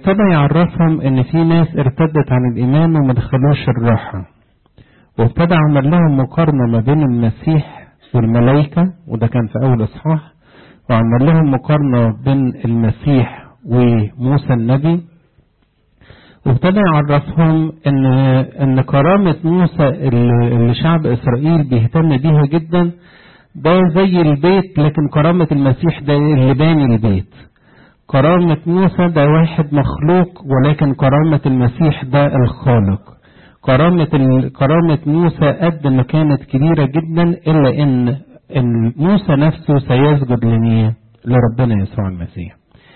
وابتدى يعرفهم ان في ناس ارتدت عن الايمان وما دخلوش الراحة وابتدى عمل لهم مقارنة ما بين المسيح والملائكة وده كان في اول اصحاح وعمل لهم مقارنة بين المسيح وموسى النبي وابتدى يعرفهم ان ان كرامة موسى اللي شعب اسرائيل بيهتم بيها جدا ده زي البيت لكن كرامة المسيح ده اللي باني البيت كرامة موسى ده واحد مخلوق ولكن كرامة المسيح ده الخالق كرامة كرامة موسى قد ما كانت كبيرة جدا إلا إن إن موسى نفسه سيسجد لمين؟ لربنا يسوع المسيح.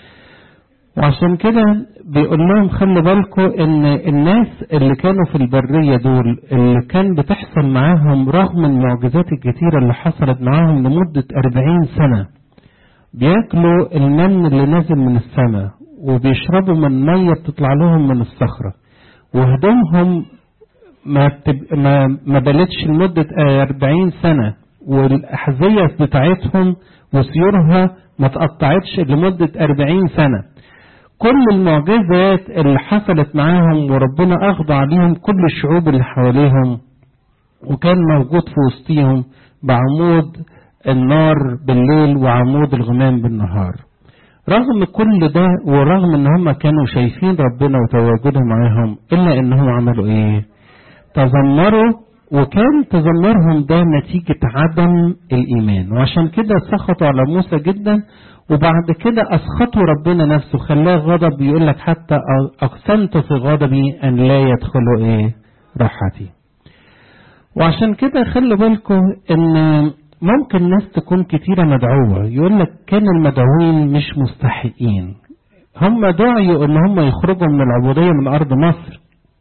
وعشان كده بيقول لهم خلي بالكم ان الناس اللي كانوا في البرية دول اللي كان بتحصل معاهم رغم المعجزات الكتيرة اللي حصلت معاهم لمدة أربعين سنة بياكلوا المن اللي نازل من السماء وبيشربوا من مية بتطلع لهم من الصخرة وهدومهم ما, تب... ما, ما بلتش لمدة أربعين سنة والأحذية بتاعتهم وسيورها ما تقطعتش لمدة أربعين سنة كل المعجزات اللي حصلت معاهم وربنا أخضع عليهم كل الشعوب اللي حواليهم وكان موجود في وسطيهم بعمود النار بالليل وعمود الغمام بالنهار رغم كل ده ورغم ان هم كانوا شايفين ربنا وتواجده معاهم الا انهم عملوا ايه تذمروا وكان تذمرهم ده نتيجة عدم الإيمان وعشان كده سخطوا على موسى جدا وبعد كده أسخطوا ربنا نفسه خلاه غضب يقول لك حتى أقسمت في غضبي أن لا يدخلوا إيه راحتي وعشان كده خلوا بالكم إن ممكن ناس تكون كتيرة مدعوة يقول لك كان المدعوين مش مستحقين هم دعيوا ان هم يخرجوا من العبودية من ارض مصر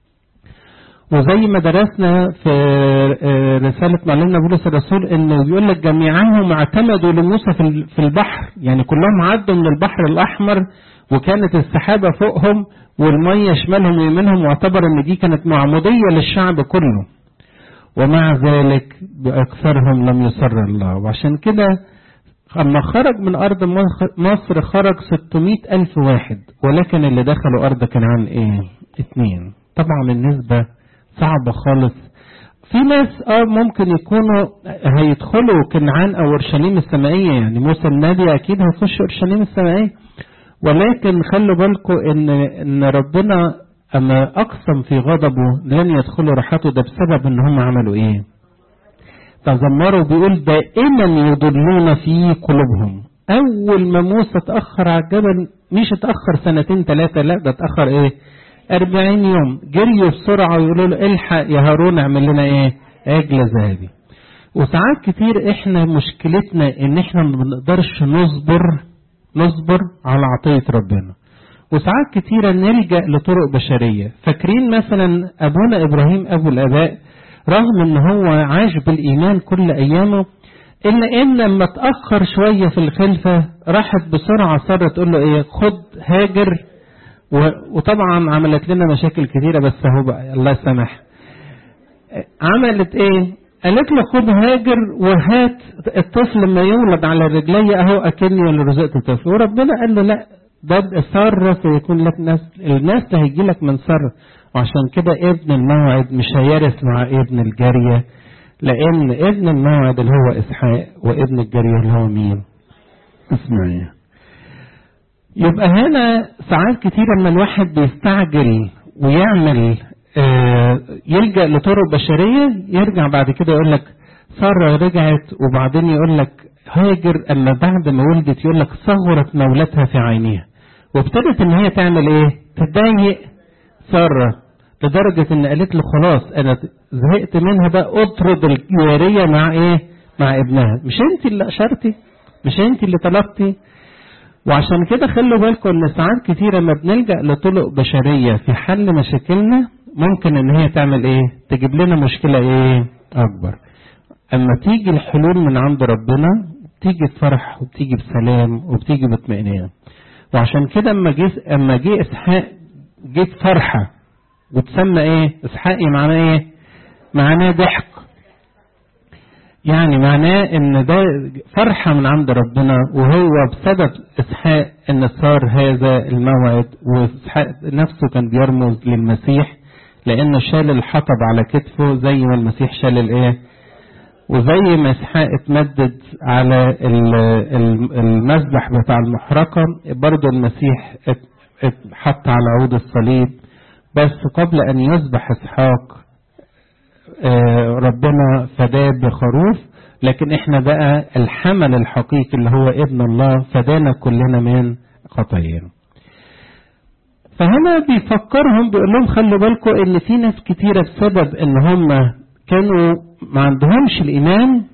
وزي ما درسنا في رسالة معلمنا بولس الرسول انه بيقول لك جميعهم اعتمدوا لموسى في البحر يعني كلهم عدوا من البحر الاحمر وكانت السحابة فوقهم والمية شمالهم ويمينهم واعتبر ان دي كانت معمودية للشعب كله ومع ذلك بأكثرهم لم يسر الله وعشان كده أما خرج من أرض مصر خرج 600 ألف واحد ولكن اللي دخلوا أرض كنعان إيه؟ اتنين طبعا النسبة صعبة خالص في ناس اه ممكن يكونوا هيدخلوا كنعان او اورشليم السمائية يعني موسى النبي اكيد هيخش اورشليم السمائية ولكن خلوا بالكم ان ان ربنا اما اقسم في غضبه لن يدخلوا راحته ده بسبب ان هم عملوا ايه تذمروا بيقول دائما يضلون في قلوبهم اول ما موسى اتاخر على الجبل مش اتاخر سنتين ثلاثه لا ده اتاخر ايه أربعين يوم جريوا بسرعة ويقولوا له الحق يا هارون اعمل لنا ايه عجل ذهبي وساعات كتير احنا مشكلتنا ان احنا ما بنقدرش نصبر نصبر على عطية ربنا وساعات كتيرة نلجأ لطرق بشرية فاكرين مثلا أبونا إبراهيم أبو الآباء رغم ان هو عاش بالإيمان كل أيامه إلا إن لما اتأخر شوية في الخلفة راحت بسرعة سارة تقول له إيه خد هاجر وطبعا عملت لنا مشاكل كثيرة بس هو بقى الله يسامح عملت ايه قالت له خد هاجر وهات الطفل لما يولد على رجلي اهو اكني ولا رزقت الطفل وربنا قال له لا ده سارة سيكون لك ناس الناس اللي هيجي لك من سارة وعشان كده ابن الموعد مش هيرث مع ابن الجارية لان ابن الموعد اللي هو اسحاق وابن الجارية اللي هو مين اسماعيل يبقى هنا ساعات كتير لما الواحد بيستعجل ويعمل آه يلجأ لطرق بشرية يرجع بعد كده يقول لك سارة رجعت وبعدين يقول لك هاجر أما بعد ما ولدت يقول لك صغرت مولتها في عينيها وابتدت ان هي تعمل ايه تضايق سارة لدرجة ان قالت له خلاص انا زهقت منها بقى اطرد الجارية مع ايه مع ابنها مش انت اللي اشرتي مش انت اللي طلبتي وعشان كده خلوا بالكم ان ساعات كتيرة لما بنلجأ لطرق بشرية في حل مشاكلنا ممكن ان هي تعمل ايه تجيب لنا مشكلة ايه اكبر اما تيجي الحلول من عند ربنا بتيجي بفرح وبتيجي بسلام وبتيجي باطمئنان وعشان كده اما جه اما جه اسحاق جه فرحة وتسمى ايه اسحاقي معناه ايه معناه ضحك يعني معناه ان ده فرحة من عند ربنا وهو بسبب اسحاق ان صار هذا الموعد واسحاق نفسه كان بيرمز للمسيح لانه شال الحطب على كتفه زي ما المسيح شال الايه وزي ما اسحاق اتمدد على المذبح بتاع المحرقة برضه المسيح اتحط على عود الصليب بس قبل ان يذبح اسحاق ربنا فداه بخروف لكن احنا بقى الحمل الحقيقي اللي هو ابن الله فدانا كلنا من خطايانا فهنا بيفكرهم بيقول لهم خلوا بالكم ان في ناس كتيرة بسبب ان هم كانوا ما عندهمش الايمان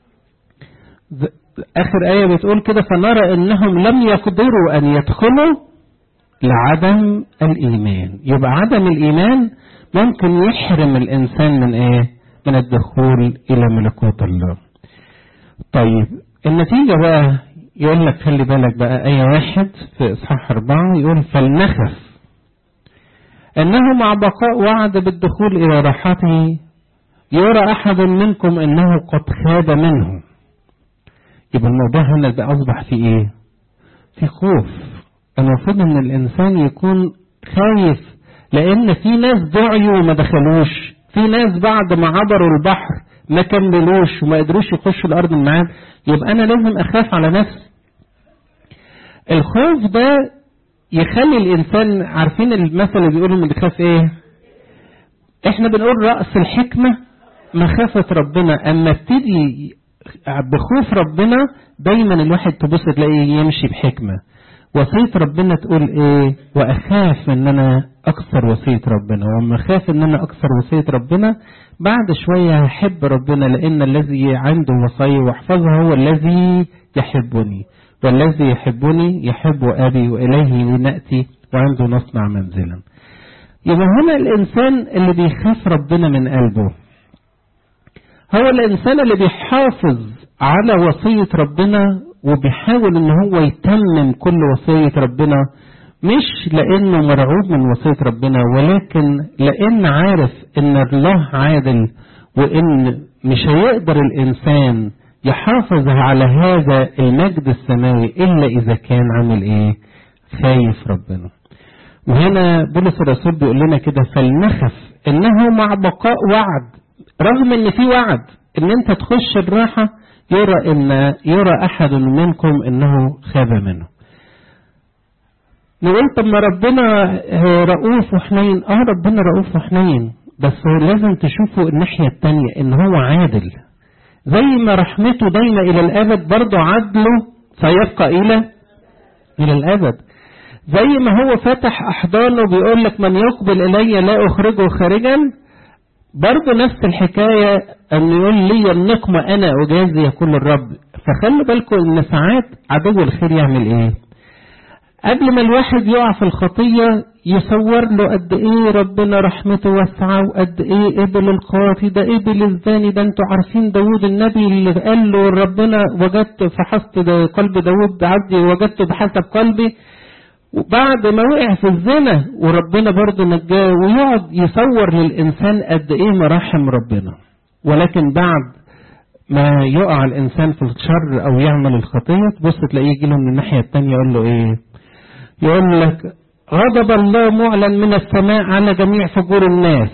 اخر ايه بتقول كده فنرى انهم لم يقدروا ان يدخلوا لعدم الايمان يبقى عدم الايمان ممكن يحرم الإنسان من إيه؟ من الدخول إلى ملكوت الله. طيب النتيجة بقى يقول لك خلي بالك بقى آية واحد في إصحاح أربعة يقول فلنخف إنه مع بقاء وعد بالدخول إلى راحته يرى أحد منكم إنه قد خاب منه. يبقى الموضوع هنا ده أصبح في إيه؟ في خوف. المفروض إن الإنسان يكون خايف لان في ناس دعيوا وما دخلوش في ناس بعد ما عبروا البحر ما كملوش وما قدروش يخشوا الارض الميعاد يبقى انا لازم اخاف على نفسي الخوف ده يخلي الانسان عارفين المثل اللي بيقولوا اللي بيخاف ايه احنا بنقول راس الحكمه مخافه ربنا اما ابتدي بخوف ربنا دايما الواحد تبص تلاقيه يمشي بحكمه وصية ربنا تقول ايه واخاف ان انا اكسر وصية ربنا وما اخاف ان انا اكسر وصية ربنا بعد شوية هحب ربنا لان الذي عنده وصية واحفظها هو الذي يحبني والذي يحبني يحب ابي واليه ناتي وعنده نصنع منزلا يبقى هنا الانسان اللي بيخاف ربنا من قلبه هو الانسان اللي بيحافظ على وصية ربنا وبيحاول ان هو يتمم كل وصية ربنا مش لانه مرعوب من وصية ربنا ولكن لان عارف ان الله عادل وان مش هيقدر الانسان يحافظ على هذا المجد السماوي الا اذا كان عامل ايه خايف ربنا وهنا بولس الرسول بيقول لنا كده فلنخف انه مع بقاء وعد رغم ان في وعد ان انت تخش الراحه يرى ان يرى احد منكم انه خاب منه نقول طب ما ربنا رؤوف وحنين اه ربنا رؤوف وحنين بس هو لازم تشوفوا الناحية التانية ان هو عادل زي ما رحمته دايما الى الابد برضه عدله سيبقى الى الى الابد زي ما هو فتح احضانه بيقول لك من يقبل الي لا اخرجه خارجا برضه نفس الحكاية أن يقول لي النقمة أنا أجازي يقول الرب فخلوا بالكم إن ساعات عدو الخير يعمل إيه قبل ما الواحد يقع في الخطية يصور له قد إيه ربنا رحمته واسعة وقد إيه قبل القاضي ده قبل الزاني ده أنتوا عارفين داوود النبي اللي قال له ربنا وجدت فحصت قلب داوود عبدي وجدته بحسب قلبي وبعد ما وقع في الزنا وربنا برضه نجاه ويقعد يصور للإنسان قد إيه مراحم ربنا ولكن بعد ما يقع الإنسان في الشر أو يعمل الخطية تبص تلاقيه يجي له من الناحية التانية يقول له إيه يقول لك غضب الله معلن من السماء على جميع فجور الناس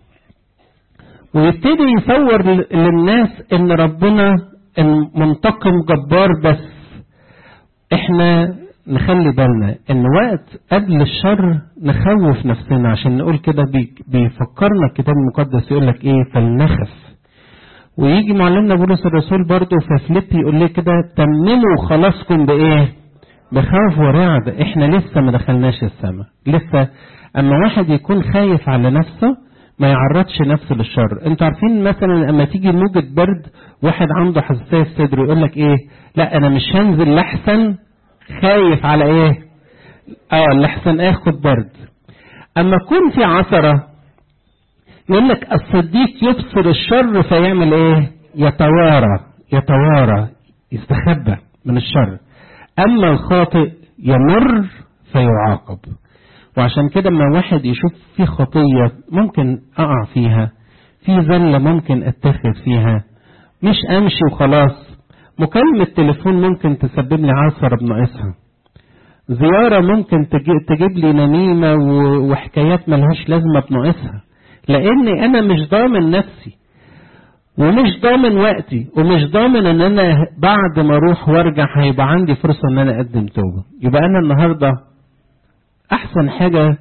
ويبتدي يصور للناس ان ربنا منتقم جبار بس احنا نخلي بالنا ان وقت قبل الشر نخوف نفسنا عشان نقول كده بيفكرنا الكتاب المقدس يقول لك ايه فلنخف ويجي معلمنا بولس الرسول برضه في فليبي يقول لي كده تمموا خلاصكم بايه بخوف ورعب احنا لسه ما دخلناش السماء لسه اما واحد يكون خايف على نفسه ما يعرضش نفسه للشر انتوا عارفين مثلا لما تيجي موجة برد واحد عنده حساسية في صدره يقول لك ايه لا انا مش هنزل لحسن خايف على ايه اه لحسن اخد برد اما يكون في عثرة يقول لك الصديق يبصر الشر فيعمل ايه يتوارى يتوارى يستخبى من الشر اما الخاطئ يمر فيعاقب وعشان كده لما واحد يشوف في خطية ممكن اقع فيها في زلة ممكن اتخذ فيها مش امشي وخلاص مكالمة تليفون ممكن تسبب لي عثرة بناقصها زيارة ممكن تجيب لي نميمة وحكايات ملهاش لازمة بناقصها لاني انا مش ضامن نفسي ومش ضامن وقتي ومش ضامن ان انا بعد ما اروح وارجع هيبقى عندي فرصة ان انا اقدم توبة يبقى انا النهاردة احسن حاجة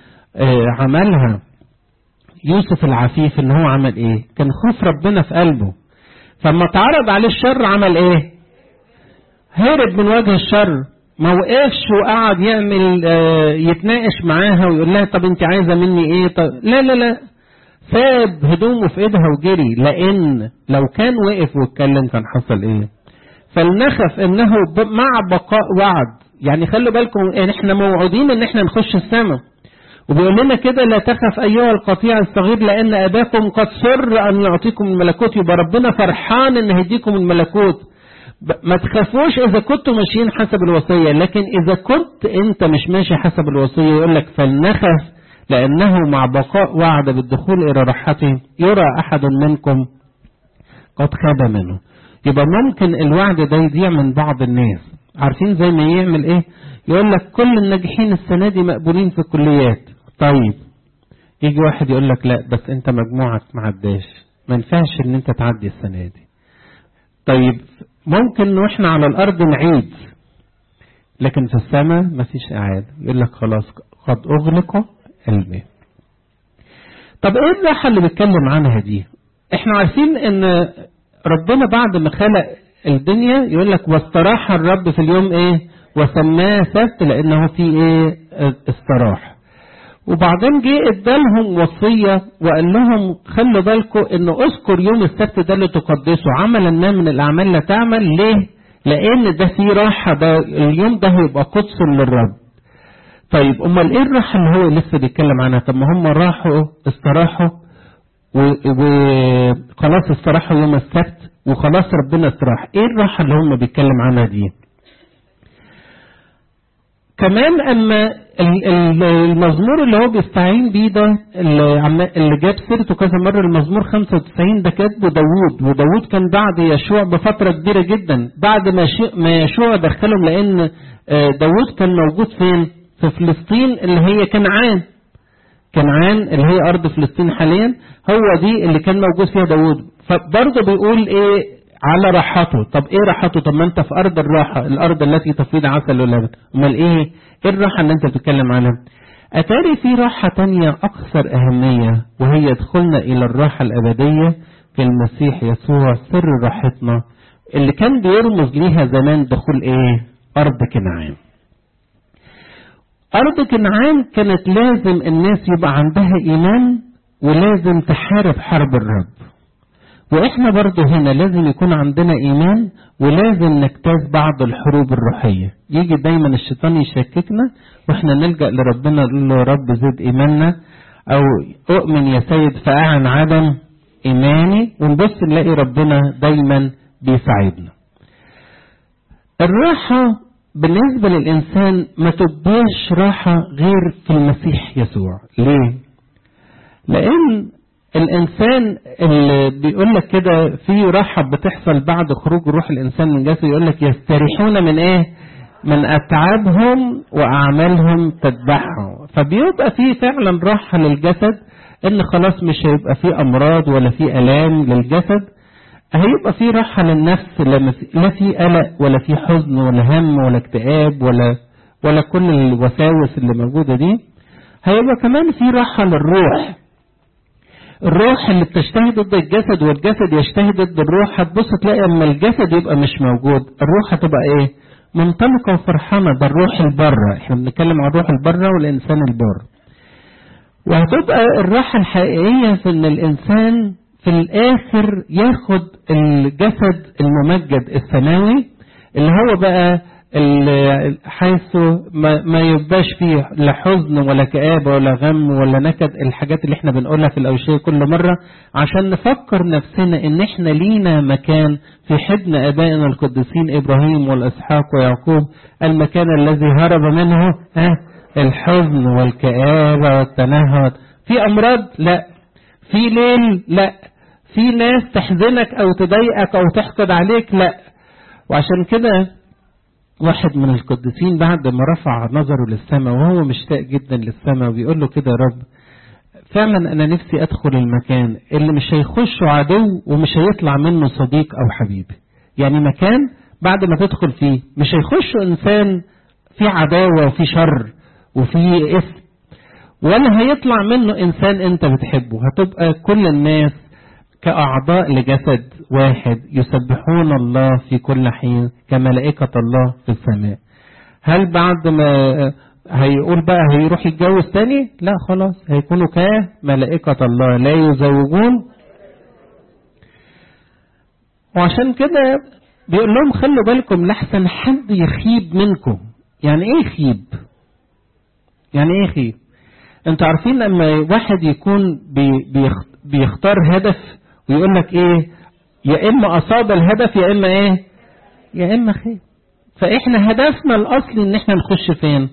عملها يوسف العفيف ان هو عمل ايه كان خوف ربنا في قلبه فلما اتعرض عليه الشر عمل ايه هرب من وجه الشر ما وقفش وقعد يعمل يتناقش معاها ويقول لها طب انت عايزه مني ايه طب لا لا لا ساب هدومه في ايدها وجري لان لو كان وقف واتكلم كان حصل ايه فلنخف انه مع بقاء وعد يعني خلوا بالكم ان احنا موعودين ان احنا نخش السماء وبيقول لنا كده لا تخف ايها القطيع الصغير لان اباكم قد سر ان يعطيكم الملكوت يبقى ربنا فرحان ان هيديكم الملكوت ما تخافوش اذا كنتوا ماشيين حسب الوصيه لكن اذا كنت انت مش ماشي حسب الوصيه يقول لك فلنخف لانه مع بقاء وعد بالدخول الى راحته يرى احد منكم قد خاب منه يبقى ممكن الوعد ده يضيع من بعض الناس عارفين زي ما يعمل ايه يقول لك كل الناجحين السنه دي مقبولين في الكليات طيب يجي واحد يقول لك لا بس انت مجموعك ما عداش ما ينفعش ان انت تعدي السنه دي طيب ممكن واحنا على الارض نعيد لكن في السماء مفيش اعاده يقول لك خلاص قد اغلق الباب طب ايه الراحه اللي بيتكلم عنها دي احنا عارفين ان ربنا بعد ما خلق الدنيا يقول لك واستراح الرب في اليوم ايه وسماه سبت لانه في ايه استراح وبعدين جه ادالهم وصيه وقال لهم خلوا بالكم ان اذكر يوم السبت ده اللي تقدسه عملا ما من الاعمال لا تعمل ليه؟ لان ده فيه راحه ده اليوم ده هيبقى قدس للرب. طيب امال ايه الراحه اللي هو لسه بيتكلم عنها؟ طب ما هم راحوا استراحوا وخلاص استراحوا يوم السبت وخلاص ربنا استراح، ايه الراحه اللي هم بيتكلم عنها دي؟ كمان اما المزمور اللي هو بيستعين بيه ده اللي جاب سيرته كذا مره المزمور 95 ده كاتبه داوود وداوود كان بعد يشوع بفتره كبيره جدا بعد ما ما يشوع دخلهم لان داوود كان موجود فين؟ في فلسطين اللي هي كنعان كنعان اللي هي ارض فلسطين حاليا هو دي اللي كان موجود فيها داوود فبرضه بيقول ايه على راحته طب ايه راحته طب ما انت في ارض الراحه الارض التي تفيض عسل ولبن امال ايه ايه الراحه اللي انت بتتكلم عنها اتاري في راحه تانية اكثر اهميه وهي دخولنا الى الراحه الابديه في المسيح يسوع سر راحتنا اللي كان بيرمز ليها زمان دخول ايه ارض كنعان ارض كنعان كانت لازم الناس يبقى عندها ايمان ولازم تحارب حرب الرب واحنا برضو هنا لازم يكون عندنا ايمان ولازم نجتاز بعض الحروب الروحية يجي دايما الشيطان يشككنا واحنا نلجأ لربنا نقول له يا رب زد ايماننا او اؤمن يا سيد فاعن عدم ايماني ونبص نلاقي ربنا دايما بيساعدنا الراحة بالنسبة للإنسان ما تبقاش راحة غير في المسيح يسوع ليه؟ لأن الانسان اللي بيقول لك كده في راحه بتحصل بعد خروج روح الانسان من جسده يقول لك يستريحون من ايه؟ من اتعابهم واعمالهم تتبعهم فبيبقى في فعلا راحه للجسد ان خلاص مش هيبقى في امراض ولا في الام للجسد هيبقى في راحه للنفس لا في قلق ولا في حزن ولا هم ولا اكتئاب ولا ولا كل الوساوس اللي موجوده دي هيبقى كمان في راحه للروح الروح اللي بتجتهي ضد الجسد والجسد يجتهي ضد الروح هتبص تلاقي اما الجسد يبقى مش موجود الروح هتبقى ايه منطلقه وفرحانه ده الروح البره احنا بنتكلم عن الروح البره والانسان البر وهتبقى الراحه الحقيقيه في ان الانسان في الاخر ياخد الجسد الممجد السماوي اللي هو بقى حيث ما, ما يبقاش فيه لا حزن ولا كآبة ولا غم ولا نكد الحاجات اللي احنا بنقولها في الأوشية كل مرة عشان نفكر نفسنا ان احنا لينا مكان في حضن ابائنا القديسين ابراهيم والاسحاق ويعقوب المكان الذي هرب منه ها الحزن والكآبة والتنهد في امراض لا في ليل لا في ناس تحزنك او تضايقك او تحقد عليك لا وعشان كده واحد من القديسين بعد ما رفع نظره للسماء وهو مشتاق جدا للسماء وبيقول له كده يا رب فعلا انا نفسي ادخل المكان اللي مش هيخشه عدو ومش هيطلع منه صديق او حبيب يعني مكان بعد ما تدخل فيه مش هيخش انسان في عداوه وفي شر وفي اسم ولا هيطلع منه انسان انت بتحبه هتبقى كل الناس كأعضاء لجسد واحد يسبحون الله في كل حين كملائكة الله في السماء هل بعد ما هيقول بقى هيروح يتجوز تاني لا خلاص هيكونوا كملائكة الله لا يزوجون وعشان كده بيقول لهم خلوا بالكم لحسن حد يخيب منكم يعني ايه يخيب يعني ايه يخيب انتوا عارفين لما واحد يكون بي بيختار هدف ويقول لك ايه يا اما اصاب الهدف يا اما ايه يا اما خير فاحنا هدفنا الاصلي ان احنا نخش فين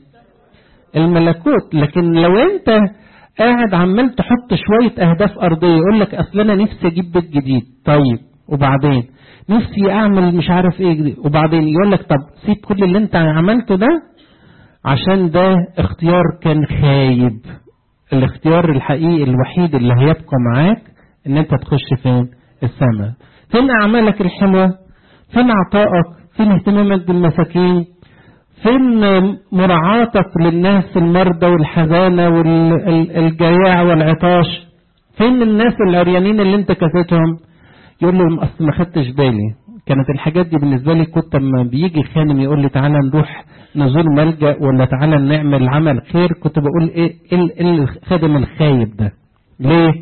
الملكوت لكن لو انت قاعد عمال تحط شوية اهداف ارضية يقول لك اصل انا نفسي اجيب بيت جديد طيب وبعدين نفسي اعمل مش عارف ايه جديد وبعدين يقول لك طب سيب كل اللي انت عملته ده عشان ده اختيار كان خايب الاختيار الحقيقي الوحيد اللي هيبقى معاك ان انت تخش فين السماء فين اعمالك الحلوة فين عطائك فين اهتمامك بالمساكين فين مراعاتك للناس المرضى والحزانة والجياع والعطاش فين الناس العريانين اللي انت كسيتهم يقول لهم اصل ما خدتش بالي كانت الحاجات دي بالنسبة لي كنت لما بيجي خانم يقول لي تعالى نروح نزور ملجأ ولا تعالى نعمل عمل خير كنت بقول ايه ايه الخادم الخايب ده ليه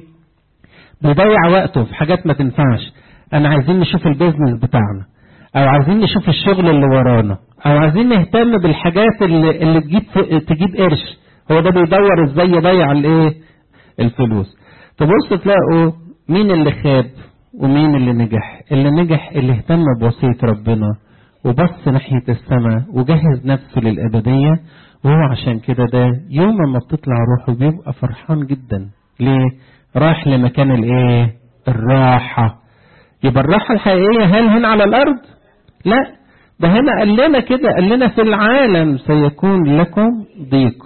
بيضيع وقته في حاجات ما تنفعش انا عايزين نشوف البيزنس بتاعنا او عايزين نشوف الشغل اللي ورانا او عايزين نهتم بالحاجات اللي, اللي تجيب تجيب قرش هو ده بيدور ازاي يضيع الايه الفلوس تبص تلاقوا مين اللي خاب ومين اللي نجح اللي نجح اللي اهتم بوصية ربنا وبص ناحية السماء وجهز نفسه للأبدية وهو عشان كده ده يوم ما بتطلع روحه بيبقى فرحان جدا ليه راح لمكان الايه الراحة يبقى الراحة الحقيقية هل هنا على الأرض لا ده هنا قال لنا كده قال لنا في العالم سيكون لكم ضيق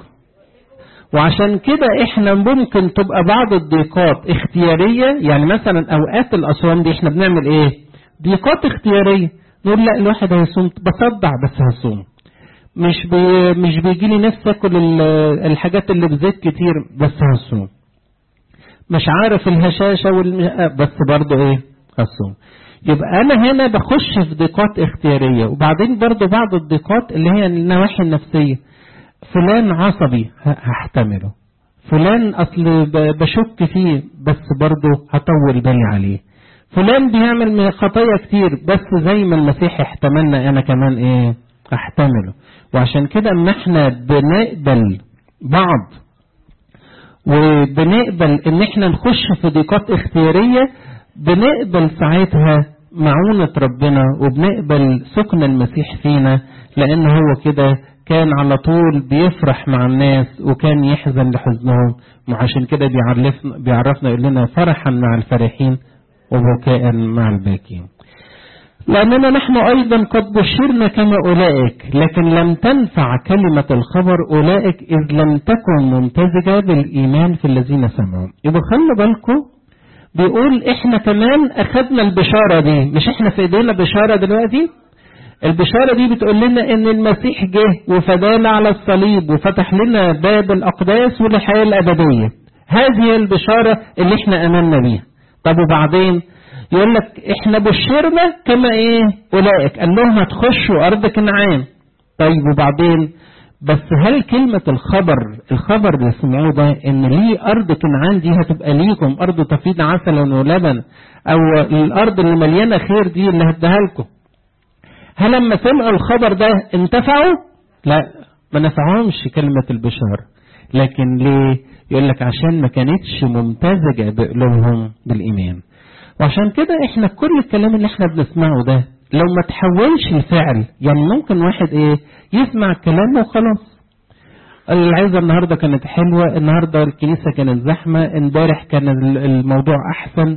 وعشان كده احنا ممكن تبقى بعض الضيقات اختيارية يعني مثلا اوقات الاصوام دي احنا بنعمل ايه ضيقات اختيارية نقول لا الواحد هيصوم بصدع بس هصوم مش بي مش بيجي لي نفس اكل الحاجات اللي بزيت كتير بس هصوم مش عارف الهشاشة والم... بس برضه ايه هصوم يبقى انا هنا بخش في ضيقات اختيارية وبعدين برضه بعض الضيقات اللي هي النواحي النفسية فلان عصبي هحتمله فلان اصل بشك فيه بس برضه هطول بالي عليه فلان بيعمل خطايا كتير بس زي ما المسيح احتملنا انا كمان ايه احتمله وعشان كده اما احنا بنقبل بعض وبنقبل ان احنا نخش في ضيقات اختيارية بنقبل ساعتها معونة ربنا وبنقبل سكن المسيح فينا لان هو كده كان على طول بيفرح مع الناس وكان يحزن لحزنهم وعشان كده بيعرفنا بيعرفنا يقول لنا فرحا مع الفرحين وبكاء مع الباكين لأننا نحن أيضا قد بشرنا كما أولئك لكن لم تنفع كلمة الخبر أولئك إذ لم تكن ممتزجة بالإيمان في الذين سمعوا يبقى خلوا بالكم بيقول إحنا كمان أخذنا البشارة دي مش إحنا في إيدينا بشارة دلوقتي البشارة دي بتقول لنا إن المسيح جه وفدانا على الصليب وفتح لنا باب الأقداس والحياة الأبدية هذه البشارة اللي إحنا آمنا بيها طب وبعدين يقول لك احنا بشرنا كما ايه اولئك قال لهم هتخشوا ارض كنعان طيب وبعدين بس هل كلمة الخبر الخبر اللي سمعوه ده ان ليه ارض كنعان دي هتبقى ليكم ارض تفيض عسلا ولبن او الارض اللي مليانة خير دي اللي هديها لكم هل لما سمعوا الخبر ده انتفعوا لا ما نفعهمش كلمة البشارة لكن ليه يقول لك عشان ما كانتش ممتزجة بقلوبهم بالإيمان وعشان كده احنا كل الكلام اللي احنا بنسمعه ده لو ما تحولش الفعل يعني ممكن واحد ايه يسمع الكلام وخلاص العزة النهاردة كانت حلوة النهاردة الكنيسة كانت زحمة امبارح كان الموضوع احسن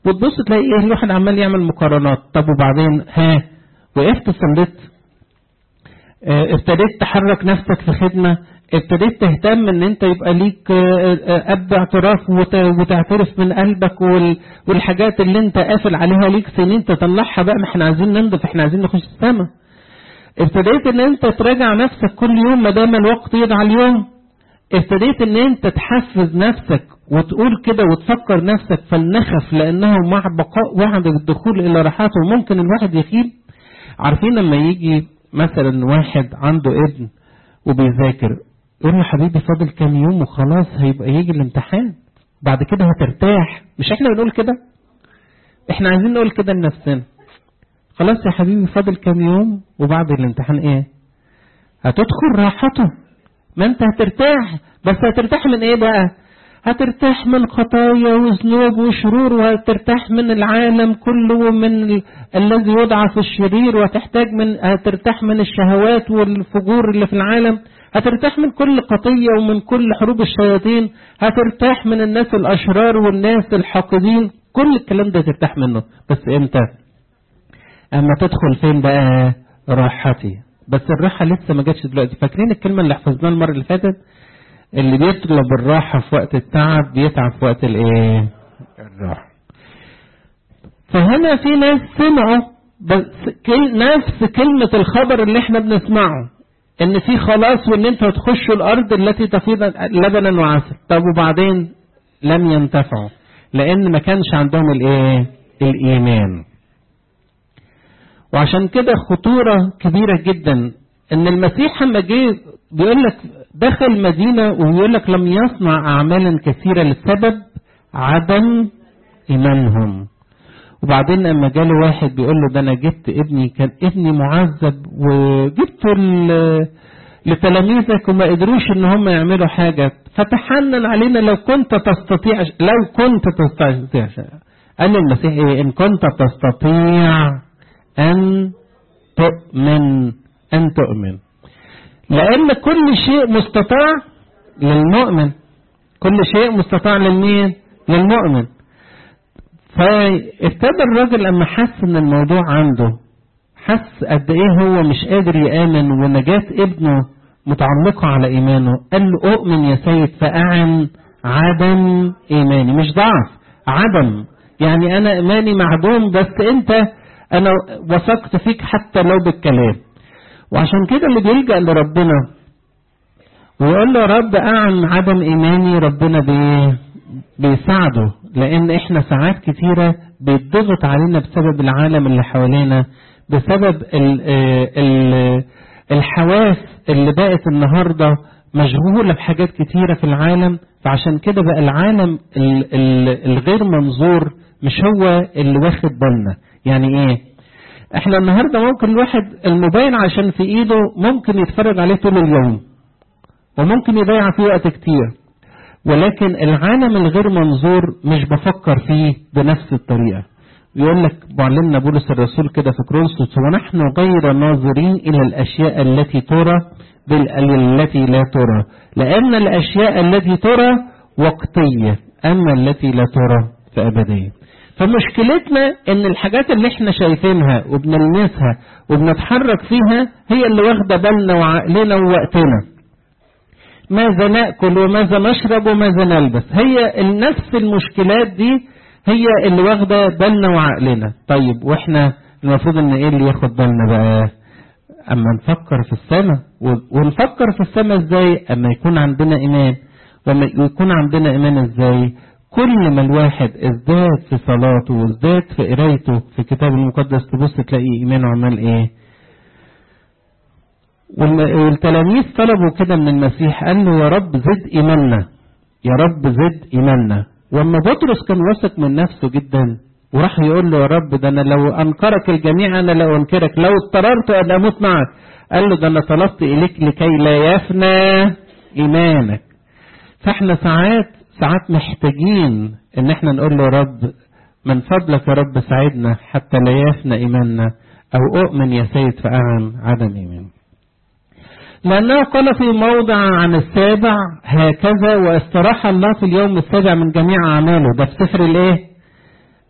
وتبص تلاقي ايه الواحد عمال يعمل مقارنات طب وبعدين ها وقفت صليت اه ابتديت تحرك نفسك في خدمة ابتديت تهتم ان انت يبقى ليك اب اعتراف وتعترف من قلبك والحاجات اللي انت قافل عليها ليك سنين تطلعها بقى ما احنا عايزين ننضف احنا عايزين نخش السما ابتديت ان انت تراجع نفسك كل يوم ما دام الوقت يدعى اليوم ابتديت ان انت تحفز نفسك وتقول كده وتفكر نفسك فلنخف لانه مع بقاء وعد الدخول الى راحته ممكن الواحد يخيب عارفين لما يجي مثلا واحد عنده ابن وبيذاكر يقول له حبيبي فاضل كام يوم وخلاص هيبقى يجي الامتحان بعد كده هترتاح مش احنا بنقول كده احنا عايزين نقول كده لنفسنا خلاص يا حبيبي فاضل كام يوم وبعد الامتحان ايه هتدخل راحته ما انت هترتاح بس هترتاح من ايه بقى هترتاح من خطايا وذنوب وشرور وهترتاح من العالم كله ومن ال... الذي يدعى في الشرير وتحتاج من هترتاح من الشهوات والفجور اللي في العالم هترتاح من كل قطية ومن كل حروب الشياطين هترتاح من الناس الأشرار والناس الحاقدين كل الكلام ده ترتاح منه بس امتى اما تدخل فين بقى راحتي بس الراحة لسه ما جاتش دلوقتي فاكرين الكلمة اللي حفظناها المرة اللي فاتت اللي بيطلب الراحة في وقت التعب بيتعب في وقت الايه الراحة فهنا في ناس سمعوا بس كل نفس كلمة الخبر اللي احنا بنسمعه ان في خلاص وان انتوا هتخشوا الارض التي تفيض لبنا وعسل طب وبعدين لم ينتفعوا لان ما كانش عندهم الايه الايمان وعشان كده خطورة كبيرة جدا ان المسيح لما جه بيقول لك دخل مدينة ويقول لك لم يصنع اعمالا كثيرة لسبب عدم ايمانهم وبعدين لما جاله واحد بيقول له ده انا جبت ابني كان ابني معذب وجبته لتلاميذك وما قدروش ان هم يعملوا حاجة فتحنن علينا لو كنت تستطيع لو كنت تستطيع قال المسيح ايه ان كنت تستطيع ان تؤمن ان تؤمن لان كل شيء مستطاع للمؤمن كل شيء مستطاع للمين للمؤمن فابتدى الراجل لما حس ان الموضوع عنده حس قد ايه هو مش قادر يامن ونجاة ابنه متعلقة على ايمانه قال له اؤمن يا سيد فاعن عدم ايماني مش ضعف عدم يعني انا ايماني معدوم بس انت انا وثقت فيك حتى لو بالكلام وعشان كده اللي بيلجأ لربنا ويقول له يا رب اعن عدم ايماني ربنا بيه بيساعده لان احنا ساعات كتيرة بيتضغط علينا بسبب العالم اللي حوالينا بسبب ال ال الحواس اللي بقت النهاردة مشغولة بحاجات كتيرة في العالم فعشان كده بقى العالم ال ال الغير منظور مش هو اللي واخد بالنا يعني ايه احنا النهاردة ممكن الواحد الموبايل عشان في ايده ممكن يتفرج عليه طول اليوم وممكن يضيع فيه وقت كتير ولكن العالم الغير منظور مش بفكر فيه بنفس الطريقة يقول لك معلمنا بولس الرسول كده في كرونسوس ونحن غير ناظرين إلى الأشياء التي ترى بل التي لا ترى لأن الأشياء التي ترى وقتية أما التي لا ترى فأبدية فمشكلتنا ان الحاجات اللي احنا شايفينها وبنلمسها وبنتحرك فيها هي اللي واخده بالنا وعقلنا ووقتنا ماذا ناكل وماذا نشرب وماذا نلبس هي نفس المشكلات دي هي اللي واخده بالنا وعقلنا طيب واحنا المفروض ان ايه اللي ياخد بالنا بقى اما نفكر في السماء ونفكر في السماء ازاي اما يكون عندنا ايمان وما يكون عندنا ايمان ازاي كل ما الواحد ازداد في صلاته وازداد في قرايته في الكتاب المقدس تبص تلاقي ايمانه عمال ايه والتلاميذ طلبوا كده من المسيح قال له يا رب زد ايماننا يا رب زد ايماننا واما بطرس كان واثق من نفسه جدا وراح يقول له يا رب ده انا لو انكرك الجميع انا لو انكرك لو اضطررت ان اموت معك قال له ده انا طلبت اليك لكي لا يفنى ايمانك فاحنا ساعات ساعات محتاجين ان احنا نقول له يا رب من فضلك يا رب ساعدنا حتى لا يفنى ايماننا او اؤمن يا سيد فاعن عدم ايمان لأنه قال في موضع عن السابع هكذا واستراح الله في اليوم السابع من جميع أعماله ده في سفر الإيه؟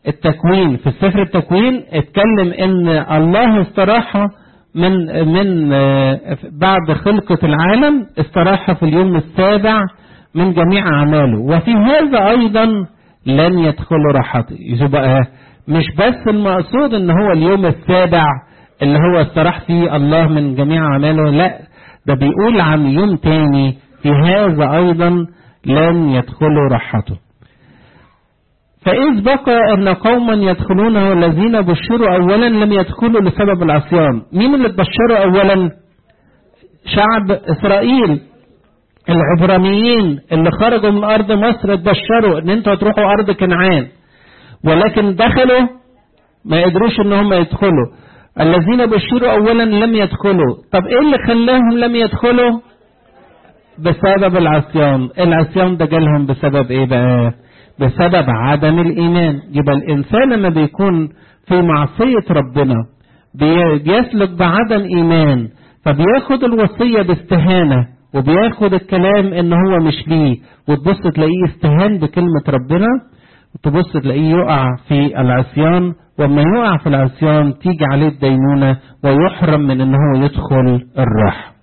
التكوين في سفر التكوين اتكلم ان الله استراح من من بعد خلقة العالم استراح في اليوم السابع من جميع أعماله وفي هذا أيضا لن يدخلوا راحته يبقى مش بس المقصود ان هو اليوم السابع اللي هو استراح فيه الله من جميع أعماله لا ده بيقول عن يوم تاني في هذا أيضا لن يدخلوا راحته فإذ بقى أن قوما يدخلون والذين بشروا أولا لم يدخلوا لسبب العصيان مين اللي تبشروا أولا شعب إسرائيل العبرانيين اللي خرجوا من أرض مصر اتبشروا أن أنتوا هتروحوا أرض كنعان ولكن دخلوا ما قدروش أن هم يدخلوا الذين بشروا أولا لم يدخلوا طب إيه اللي خلاهم لم يدخلوا بسبب العصيان العصيان ده جالهم بسبب إيه بقى بسبب عدم الإيمان يبقى الإنسان لما بيكون في معصية ربنا بيسلك بعدم إيمان فبياخد الوصية باستهانة وبياخد الكلام إن هو مش ليه وتبص تلاقيه استهان بكلمة ربنا وتبص تلاقيه يقع في العصيان وما يقع في العصيان تيجي عليه الدينونة ويحرم من إن هو يدخل الراحة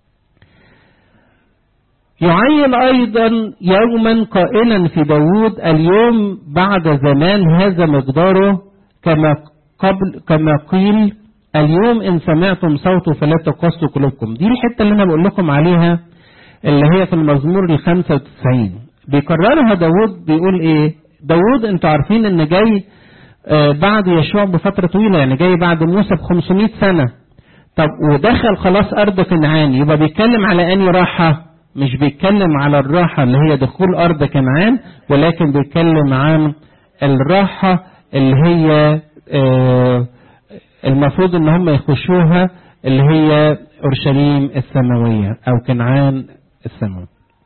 يعين أيضا يوما قائلا في داود اليوم بعد زمان هذا مقداره كما قبل كما قيل اليوم إن سمعتم صوته فلا تقصوا قلوبكم دي الحتة اللي أنا بقول لكم عليها اللي هي في المزمور ال 95 بيكررها داود بيقول إيه داود أنتوا عارفين إن جاي آه بعد يشوع بفترة طويلة يعني جاي بعد موسى ب 500 سنة طب ودخل خلاص أرض كنعان يبقى بيتكلم على أني راحة مش بيتكلم على الراحة اللي هي دخول أرض كنعان ولكن بيتكلم عن الراحة اللي هي آه المفروض ان هم يخشوها اللي هي اورشليم السماوية او كنعان السماوي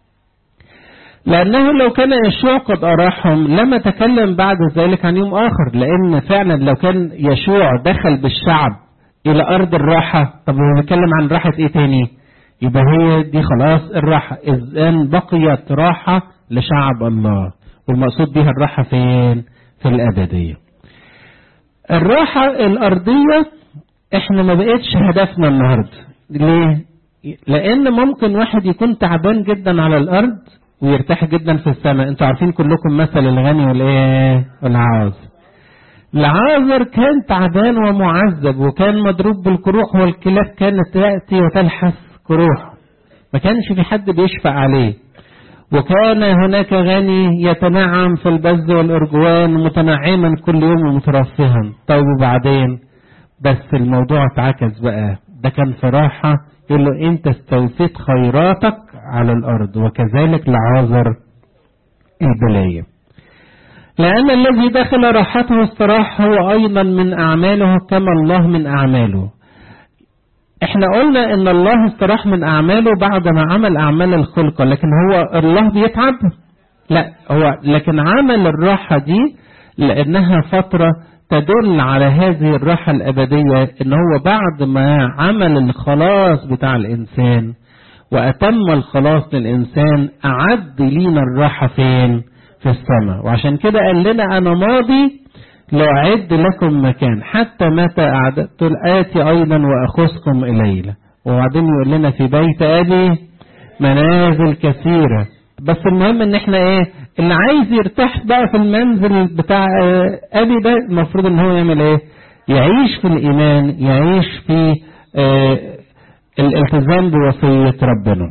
لانه لو كان يشوع قد اراحهم لما تكلم بعد ذلك عن يوم اخر لان فعلا لو كان يشوع دخل بالشعب الى ارض الراحة طب هو بيتكلم عن راحة ايه تاني يبقى هي دي خلاص الراحة إذن بقيت راحة لشعب الله والمقصود بها الراحة فين في الأبدية الراحة الأرضية احنا ما بقتش هدفنا النهاردة ليه لأن ممكن واحد يكون تعبان جدا على الأرض ويرتاح جدا في السماء انتوا عارفين كلكم مثل الغني والايه والعاوز العازر كان تعبان ومعذب وكان مضروب بالكروح والكلاب كانت تأتي وتلحس كروح ما كانش في حد بيشفع عليه وكان هناك غني يتنعم في البز والارجوان متنعما كل يوم ومترفها طيب وبعدين بس الموضوع اتعكس بقى ده كان في راحة يقول له انت استوفيت خيراتك على الارض وكذلك لعازر البلاية لأن الذي دخل راحته استراح هو أيضا من أعماله كما الله من أعماله احنا قلنا ان الله استراح من اعماله بعد ما عمل اعمال الخلقة لكن هو الله بيتعب لا هو لكن عمل الراحة دي لانها فترة تدل على هذه الراحة الابدية ان هو بعد ما عمل الخلاص بتاع الانسان واتم الخلاص للانسان اعد لينا الراحة فين في السماء وعشان كده قال لنا انا ماضي لأعد لكم مكان حتى متى أعددت الآتي أيضا وأخذكم إليه وبعدين يقول لنا في بيت أبي منازل كثيرة بس المهم ان احنا ايه اللي عايز يرتاح بقى في المنزل بتاع ابي ده المفروض ان هو يعمل ايه يعيش في الايمان يعيش في اه الالتزام بوصية ربنا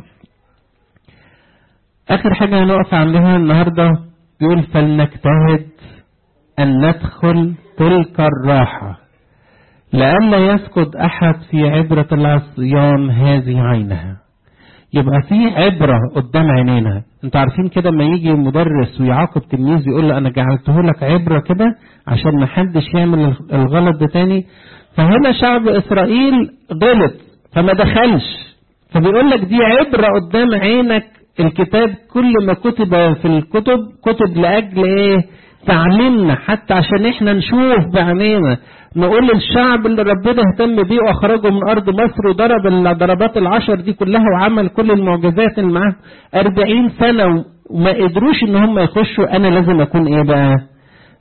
اخر حاجة هنقف عندها النهاردة بيقول فلنجتهد أن ندخل تلك الراحة لئلا يسقط أحد في عبرة العصيان هذه عينها يبقى في عبرة قدام عينينا انتوا عارفين كده لما يجي مدرس ويعاقب تلميذ يقول له انا جعلته لك عبرة كده عشان ما حدش يعمل الغلط ده تاني فهنا شعب اسرائيل غلط فما دخلش فبيقول لك دي عبرة قدام عينك الكتاب كل ما كتب في الكتب كتب لأجل ايه تعلمنا حتى عشان احنا نشوف بعينينا نقول للشعب اللي ربنا اهتم بيه واخرجه من ارض مصر وضرب الضربات العشر دي كلها وعمل كل المعجزات اللي معاه 40 سنه وما قدروش ان هم يخشوا انا لازم اكون ايه بقى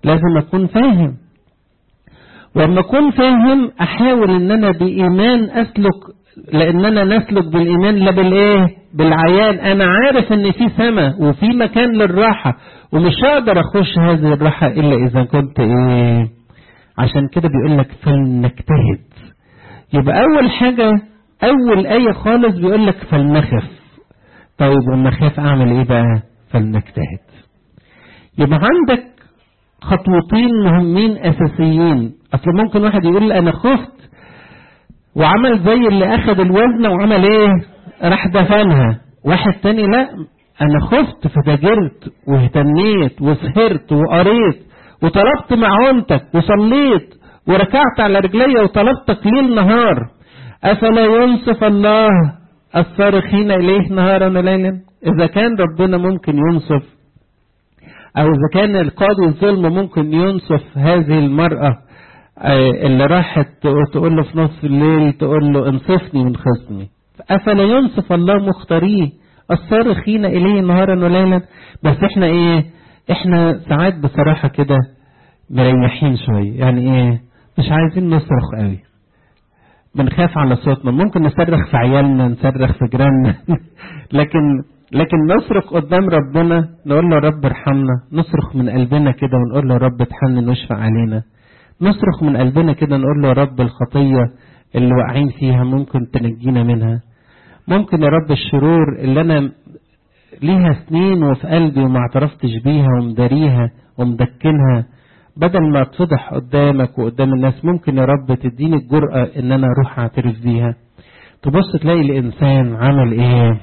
لازم اكون فاهم ولما اكون فاهم احاول ان انا بايمان اسلك لان انا نسلك بالايمان لا بالايه بالعيان انا عارف ان في سماء وفي مكان للراحه ومش هقدر اخش هذه الراحه الا اذا كنت ايه عشان كده بيقول لك فلنجتهد يبقى اول حاجه اول ايه خالص بيقول لك فلنخف طيب وما اخاف اعمل ايه بقى فلنجتهد يبقى عندك خطوتين مهمين اساسيين اصل ممكن واحد يقول انا خفت وعمل زي اللي اخذ الوزن وعمل ايه راح دفنها واحد تاني لا انا خفت فدجرت واهتميت وسهرت وقريت وطلبت معونتك وصليت وركعت على رجلي وطلبتك ليل نهار افلا ينصف الله الصارخين اليه نهارا وليلا اذا كان ربنا ممكن ينصف او اذا كان القاضي الظلم ممكن ينصف هذه المرأة اللي راحت تقول له في نصف الليل تقول له انصفني من خصمي افلا ينصف الله مختاريه الصارخين اليه نهارا وليلا بس احنا ايه احنا ساعات بصراحة كده مريحين شوية يعني ايه مش عايزين نصرخ قوي بنخاف على صوتنا ممكن نصرخ في عيالنا نصرخ في جيراننا لكن لكن نصرخ قدام ربنا نقول له رب ارحمنا نصرخ من قلبنا كده ونقول له رب اتحنن واشفع علينا نصرخ من قلبنا كده نقول له رب الخطية اللي واقعين فيها ممكن تنجينا منها ممكن يا رب الشرور اللي انا ليها سنين وفي قلبي وما اعترفتش بيها ومداريها ومدكنها بدل ما اتفضح قدامك وقدام الناس ممكن يا رب تديني الجرأة ان انا اروح اعترف بيها تبص تلاقي الانسان عمل ايه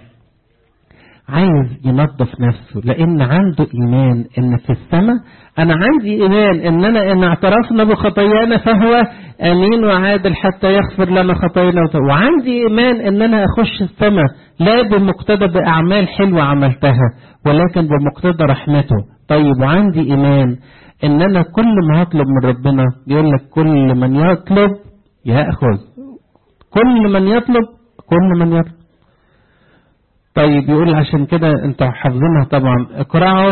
عايز ينظف نفسه لان عنده ايمان ان في السماء انا عندي ايمان ان انا ان اعترفنا بخطايانا فهو امين وعادل حتى يغفر لنا خطايانا وعندي ايمان ان انا اخش السماء لا بمقتضى باعمال حلوه عملتها ولكن بمقتضى رحمته طيب وعندي ايمان ان انا كل ما هطلب من ربنا بيقول لك كل من يطلب ياخذ كل من يطلب كل من يطلب طيب يقول عشان كده انتوا حافظينها طبعا اقرعوا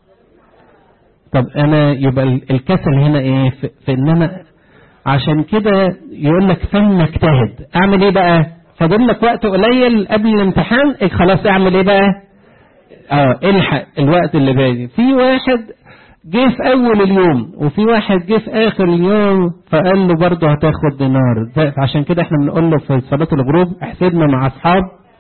طب انا يبقى الكسل هنا ايه في, في ان انا عشان كده يقول لك فلنجتهد اعمل ايه بقى فاضل لك وقت قليل قبل الامتحان إيه خلاص اعمل ايه بقى اه الحق الوقت اللي باقي في واحد جه في اول اليوم وفي واحد جه في اخر اليوم فقال له برضه هتاخد دينار عشان كده احنا بنقول له في صلاه الغروب احسبنا مع اصحاب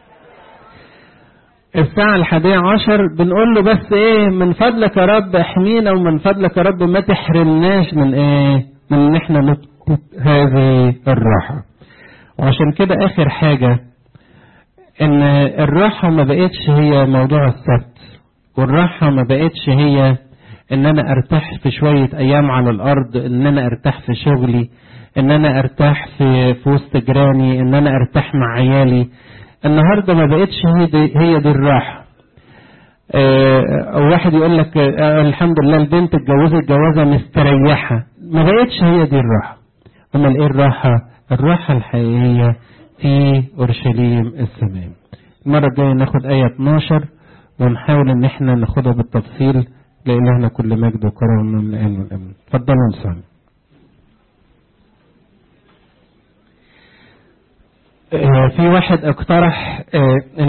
الساعة الحادية عشر بنقول له بس ايه من فضلك يا رب احمينا ومن فضلك يا رب ما تحرمناش من ايه من ان احنا نطلب هذه الراحة وعشان كده اخر حاجة ان الراحة ما بقتش هي موضوع السبت والراحة ما بقتش هي ان انا ارتاح في شوية ايام على الارض ان انا ارتاح في شغلي ان انا ارتاح في, في وسط جيراني ان انا ارتاح مع عيالي النهاردة ما بقتش هي دي, هي دي الراحة اه واحد يقول لك اه الحمد لله البنت اتجوزت جوازة مستريحة ما بقتش هي دي الراحة امال ايه الراحة الراحة الحقيقية في اورشليم السماء المرة الجاية ناخد آية 12 ونحاول ان احنا ناخدها بالتفصيل لإلهنا كل مجد وكرم من الآن والأمن اتفضلوا نصلي اه في واحد اقترح